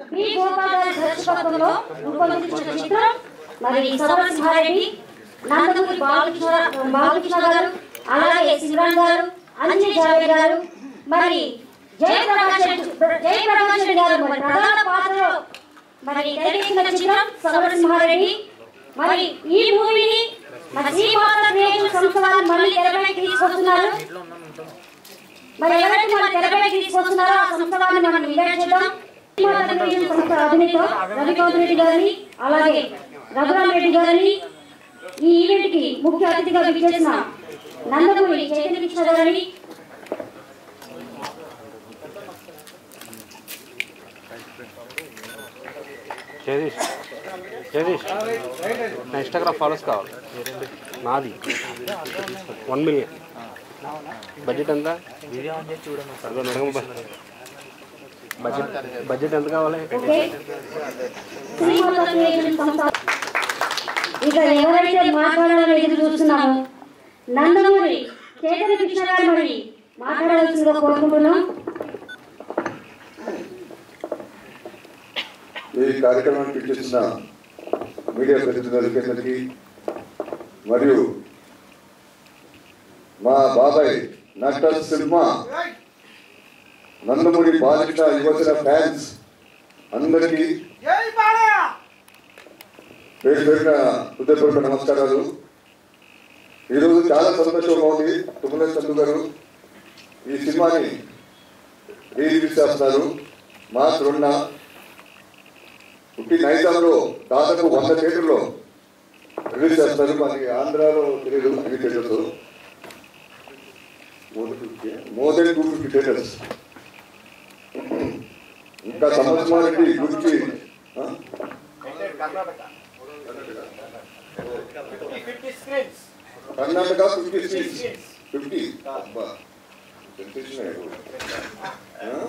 B Gopal గారి దర్శకత్వంలో రూపొందించిన చిత్రం మరి సమరసింహారెడ్డి నందమూరి బాలకృష్ణ బాలకృష్ణ గారు అలాగే శివరాం గారు అంజలి జావేద్ గారు మరి జయప్రకాష్ రెడ్డి జయప్రకాష్ రెడ్డి గారు మరి ప్రధాన పాత్రలో మరి తెరకెక్కిన చిత్రం సమరసింహారెడ్డి మరి ఈ మూవీని మరి శ్రీమాత క్రియేషన్ సంస్థ వారు మళ్ళీ తెరపైకి తీసుకొస్తున్నారు మరి ఎవరైతే మన తెరపైకి తీసుకొస్తున్నారో ఆ సంస్థ వారిని మనం ఇన్వైట్ చేద్దాం శ్రీమాత క్రియేషన్ సంస్థ అధినేత రవికాంత్ రెడ్డి గారిని అలాగే రఘురామ్ రెడ్డి గారిని ఈ ఈవెంట్ కి ముఖ్య అతిథిగా విచ్చేసిన నందమూరి చైతన్య కృష్ణ గారిని జగదీష్ జగదీష్ నా ఇన్స్టాగ్రామ్ ఫాలోస్ కావాలి నాది వన్ మిలియన్ బడ్జెట్ ఎంత అదిగో నడగమ్మ బ- బడ్జెట్ బడ్జెట్ ఎంత కావాలి ఓకే శ్రీమాత క్రియేషన్ సంస్థ ఇక ఎవరైతే మాట్లాడాలని ఎదురు చూస్తున్నామో నందమూరి చైతన్య కృష్ణ గారు మరి మాట్లాడాల్సిందిగా కోరుకుంటున్నాం ఈ కార్యక్రమానికి చేసిన మీడియా ప్రతినిధులకి మరియు మా బాబాయ్ నట సినిమా నందమూరి బాలిక యువజన ఫ్యాన్స్ అందరికీ పేరు పేరున హృదయపూర్వక నమస్కారాలు ఈరోజు చాలా సంతోషంగా ఉంది తుమ్మల చందు గారు ఈ సినిమాని రిలీజ్ చేస్తున్నారు మార్చ్ రెండున పుట్టి నైజాంలో దాదాపు వంద థియేటర్లో రిలీజ్ చేస్తారు మనకి ఆంధ్రాలో తెలియదు అన్ని theatres more than two fifty theatres ఇంకా సంవత్సరానికి గురించి ఆ? కర్ణాటక ఫిఫ్టీ స్క్రీన్స్ ఫిఫ్టీ అబ్బా సెన్సేషన్ ఆ?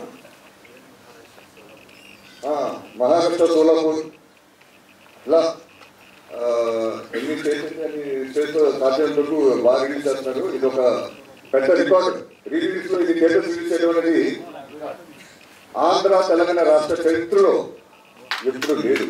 ఆ, మహారాష్ట్ర సోలాపూర్ ఇలా ఆ, ఎన్ని స్టేట్స్ అన్ని స్టేట్స్ సాధ్యంతో బాగా రిలీజ్ చేస్తున్నారు ఇది ఒక పెద్ద రికార్డ్ రిలీజ్ లో ఇది థియేటర్స్ రిలీజ్ చేయడం అనేది ఆంధ్ర తెలంగాణ రాష్ట్ర చరిత్రలో ఎప్పుడు లేదు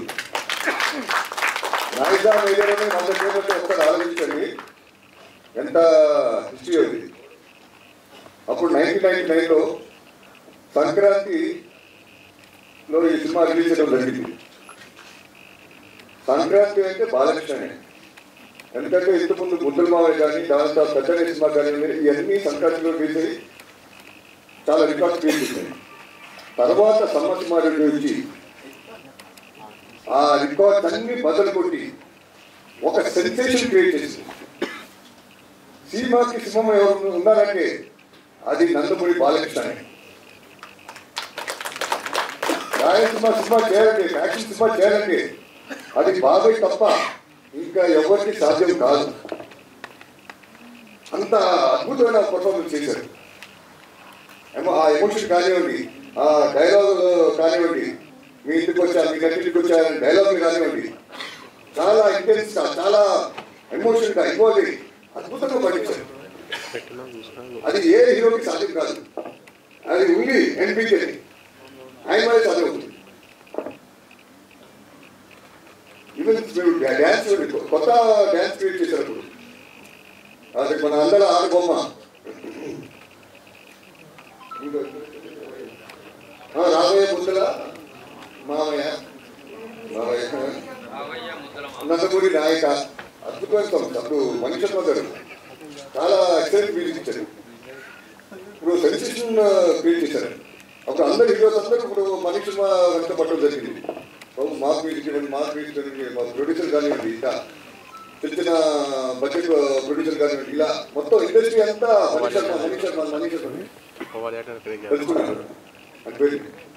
నైజాం ఏరియాలోనే వంద థియేటర్స్ ఒకసారి ఆలోచించండి ఎంత హిస్టరీ అది అప్పుడు నైన్టీన్ నైన్టీ నైన్లో సంక్రాంతి లో ఈ సినిమా రిలీజ్ చేయడం జరిగింది సంక్రాంతి అంటే బాలకృష్ణనే ఎందుకంటే ఇంతకుముందు ముద్దుల మావయ్య కానీ దాంతో పెద్దనే సినిమా కానీ ఇవన్నీ సంక్రాంతిలో రిలీజ్ అయ్యి చాలా రికార్డ్ క్రియేట్ చేశాయి తర్వాత సమ్మతిమారి గురించి ఆ రికార్డ్స్ అన్ని బదులు కొట్టి ఒక సెన్సేషన్ క్రియేట్ చేసింది సినిమాకి సింహం ఎవరు ఉన్నారంటే అది నందమూరి బాలకృష్ణనే రాయలసీమ సినిమా చేయాలండి యాక్షన్ సినిమా చేయాలండి అది బాబాయ్ తప్ప ఇంకా ఎవరికి సాధ్యం కాదు అంత అద్భుతమైన పర్ఫార్మెన్స్ చేశారు ఏమో ఆ ఎమోషన్ కానివ్వండి ఆ డైలాగ్ కానివ్వండి మీ ఇంటికి వచ్చా మీ ఇంటికి వచ్చా డైలాగ్ కానివ్వండి చాలా ఇంటెన్స్ గా చాలా ఎమోషన్ గా ఇన్వాల్వ్ అయ్యి అద్భుతంగా పండించారు అది ఏ హీరోకి సాధ్యం కాదు అది ఉంది ఎన్పికే ఆయన వల్ల చదువు ఈవెన్ మీరు డ్యాన్స్ కొత్త డ్యాన్స్ క్రియేట్ చేశారు అప్పుడు అది మన అందరూ ఆడ బొమ్మ ఆ, రాబోయే ముద్దల మామయ్య మామయ్య నందమూరి నాయక అద్భుతమైన సంస్థ అప్పుడు మనిషి గారు చాలా ఎక్సలెంట్ మ్యూజిక్ ఇచ్చారు ఇప్పుడు సెన్సేషన్ క్రియేట్ చేశారు అప్పుడు అందరు హీరోస్ అందరూ ఇప్పుడు మనిషి వెంట పట్టడం జరిగింది బాబు మా మ్యూజిక్ ఇవ్వండి మా మ్యూజిక్ ఇవ్వండి మా ప్రొడ్యూసర్ కానివ్వండి ఇంకా చిన్న చిన్న బడ్జెట్ ప్రొడ్యూసర్ కానివ్వండి ఇలా మొత్తం ఇండస్ట్రీ అంతా మనీష్ శర్మ మనీష్ శర్మ మనీష్ శర్మ తెలుసుకుంటున్నారు అది పేరు.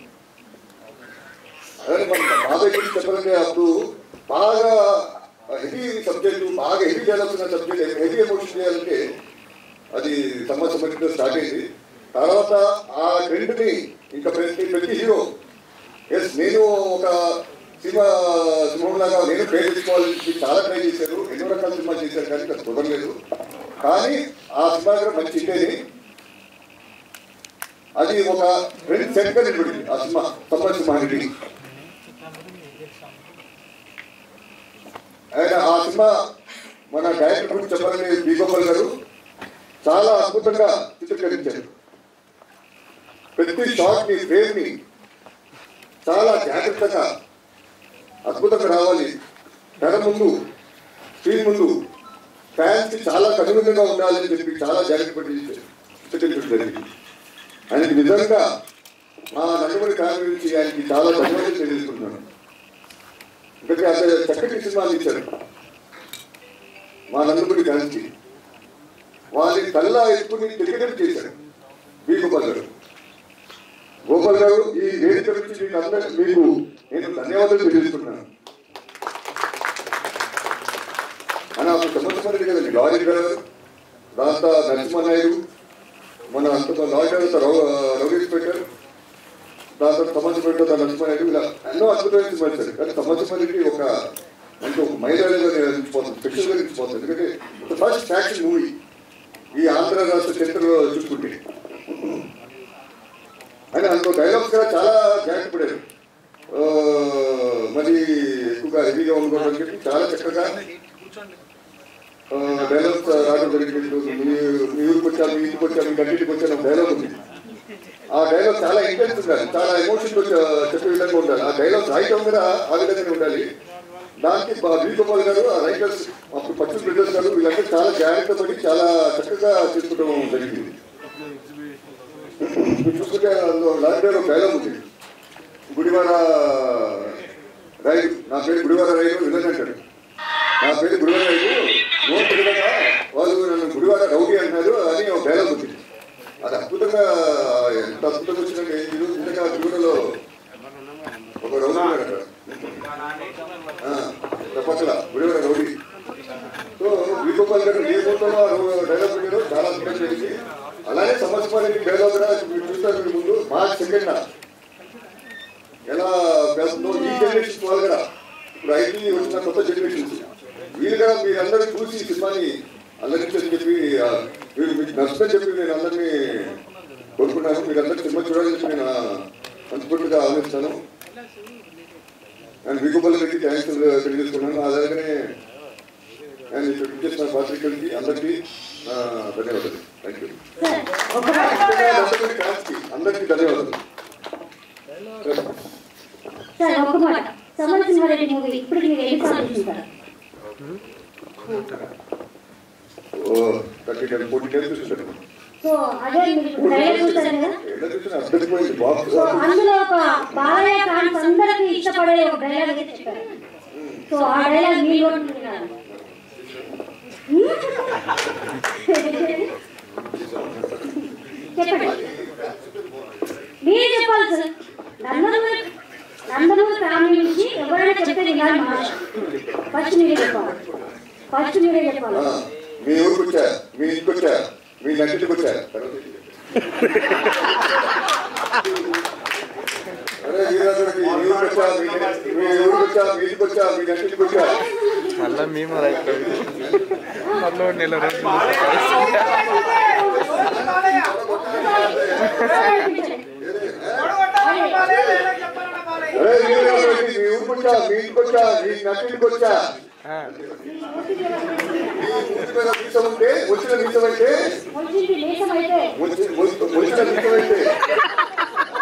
అదే మన బాబాయ్ గురించి చెప్పాలంటే అప్పుడు బాగా హెవీ సబ్జెక్టు బాగా హెవీ చేయాల్సిన సబ్జెక్ట్ హెవీ ఎమోషన్ చేయాలంటే అది సంవత్సరం స్టార్ట్ అయింది తర్వాత ఆ ట్రెండ్ని ఇంకా ప్రతి ప్రతి హీరో ఎస్ నేను ఒక సినిమా సింహంలాగా నేను ట్రై చేసుకోవాలని చాలా ట్రై చేశారు ఎన్నో రకాల సినిమా చేశారు కానీ అది కుదరలేదు కానీ ఆ సినిమా కూడా మంచి హిట్ అది ఒక రెండు సెట్గా నిలబడింది ఆ సినిమా సంపత్ సింహారెడ్డి సినిమా మన డైరెక్టర్ గురించి చెప్పాలని బి గోపాల్ గారు చాలా అద్భుతంగా చిత్రీకరించారు ప్రతి షాట్ ని ఫ్రేమ్ ని చాలా జాగ్రత్తగా అద్భుతంగా రావాలి తెర ముందు స్క్రీన్ ముందు ఫ్యాన్స్ కి చాలా కనువిధంగా ఉండాలని చెప్పి చాలా జాగ్రత్త పడి చిత్రీకరించడం జరిగింది ఆయనకి నిజంగా మా నందమూరి ఫ్యామిలీ నుంచి ఆయనకి చాలా ధన్యవాదాలు తెలియజేసుకుంటున్నాను ఎందుకంటే అతను చక్కటి సినిమాలు ఇచ్చారు మా నందమూరి ఫ్యాన్స్కి వారిని కల్లా ఎత్తుకుని టెలిగ్రామ్ చేశారు బి గోపాల్ గారు గోపాల్ గారు ఈ వేదిక నుంచి మీకు అందరూ మీకు నేను ధన్యవాదాలు తెలియజేస్తున్నాను అని అప్పుడు సంబంధపడింది కదండి లాయర్ గారు దాంతో నరసింహనాయుడు మన అంత లాయర్ రౌడీ పెట్టారు దాంతో సంబంధపడిన దాని నరసింహనాయుడు ఇలా ఎన్నో అద్భుతమైన సినిమాలు ఇచ్చారు కానీ సంబంధపడి ఒక అంటే ఒక మహిళలుగా నిలిచిపోతుంది స్పెషల్గా నిలిచిపోతుంది ఎందుకంటే ఒక ఫస్ట్ ఫ్యాక్షన్ మూవీ ఈ ఆంధ్ర రాష్ట్ర చరిత్రలో చూసుకుంటే అని అందులో డైలాగ్స్ కూడా చాలా జాగ్రత్త పడారు ఆ, మరి ఎక్కువగా హెవీగా ఉండకూడదని చెప్పి చాలా చక్కగా డైలాగ్స్ రావడం జరిగింది మీ మీ ఊరికి వచ్చా మీ ఇంటికి వచ్చా మీ గంటికి వచ్చా డైలాగ్ ఉంది ఆ డైలాగ్ చాలా ఇంటెన్స్ ఉండాలి చాలా ఎమోషన్ చెప్పే విధంగా ఉండాలి ఆ డైలాగ్ రాయటం కూడా ఆ విధంగానే ఉండాలి దానికి బి గోపాల్ గారు ఆ రైటర్స్ అప్పుడు పచ్చి బ్రిటర్స్ గారు వీళ్ళందరూ చాలా జాగ్రత్త పడి చాలా చక్కగా చేసుకోవడం జరిగింది మీరు చూసుకుంటే అందులో లాంటి ఒక డైలాగ్ ఉంది గుడివాడ రైలు నా పేరు గుడివాడ రైలు విలన్ అంటాడు నా పేరు గుడివాడ రైలు నోట్ విధంగా వాళ్ళు నన్ను గుడివాడ రౌడీ అంటారు అని ఒక డైలాగ్ ఉంది అది అద్భుతంగా ఎంత అద్భుతంగా వచ్చిందంటే ఈరోజు నిజంగా గుడివాడలో ఒక రౌడీ ఉన్నాడు అక్కడ ఆ, పక్కల గుడివాడ రౌడీ సో వీగోపాల్ గారు ఏ ఫోటోలో డైలాగ్ పెట్టారో చాలా అద్భుతంగా జరిగింది అలానే సమస్యపడి డైలాగ్ కూడా మీరు చూస్తారు మీరు ముందు మార్చ్ సెకండ్ ఎలా వెళ్తుందో ఈ జనరేషన్ వాళ్ళు కూడా ఇప్పుడు ఐటీ వచ్చిన కొత్త జనరేషన్స్ వీళ్ళు కూడా మీరందరూ చూసి ఈ సినిమాని అల్లరించని చెప్పి ఆ, మీరు మీకు నష్టం చెప్పి నేను అందరినీ కోరుకున్నాను మీరందరూ సినిమా చూడాలని చెప్పి నేను మనస్ఫూర్తిగా ఆలోచిస్తాను నేను వీగోపాల్ రెడ్డి థ్యాంక్స్ తెలియజేసుకున్నాను అలాగనే నేను ఇక్కడ చేసిన పాత్రికలకి అందరికీ ఆ, ధన్యవాదాలు థ్యాంక్ యూ సార్ ఒక మాట అందరికీ ధన్యవాదాలు సార్ ఒక మాట సమరసింహారెడ్డి మూవీ ఇప్పుడు మీరు ఎన్ని సార్లు చూసారు ఓ థర్టీ టెన్ ఫోర్టీ టైమ్స్ చూసాను సో అదే మీరు ఇప్పుడు ట్రైలర్ చూసారు కదా ఎలా చూసినా అర్థమైపోయింది బాక్స్ సో అందులో ఒక బాలయ్య ఫ్యాన్స్ అందరికీ ఇష్టపడే ఒక డైలాగ్ అయితే చెప్పారు సో ఆ డైలాగ్ మీ నోటి నుండి వినాలి. చెప్పండి మీరు చెప్పాలి సార్ నందమూరి నందమూరి ఫ్యామిలీ నుంచి ఎవరైనా చెప్తే వినాలి మాట ఫస్ట్ మీరే చెప్పాలి ఫస్ట్ మీరే చెప్పాలి ఆ, మీ ఊరికి వచ్చా మీ ఇంటికి వచ్చా మీ నటికి వచ్చా అరే వీరాజుడికి మీ ఊరికి వచ్చా మీ నటి- మీ ఊరికి వచ్చా మీ ఇంటికి వచ్చా మీ నటికి వచ్చా మళ్ళా మేము అయిపోయింది మళ్ళీ నెల రోజులు అరే వీరాజుడికి మీ ఊరికి వచ్చా మీ ఇంటికి వచ్చా మీ నటికి వచ్చా మీ ఊరి మీద మీసం ఉంటే వచ్చిన మీసం అయితే వచ్చింది దేశం అయితే వచ్చి- వచ్చి- వచ్చిన మీసం అయితే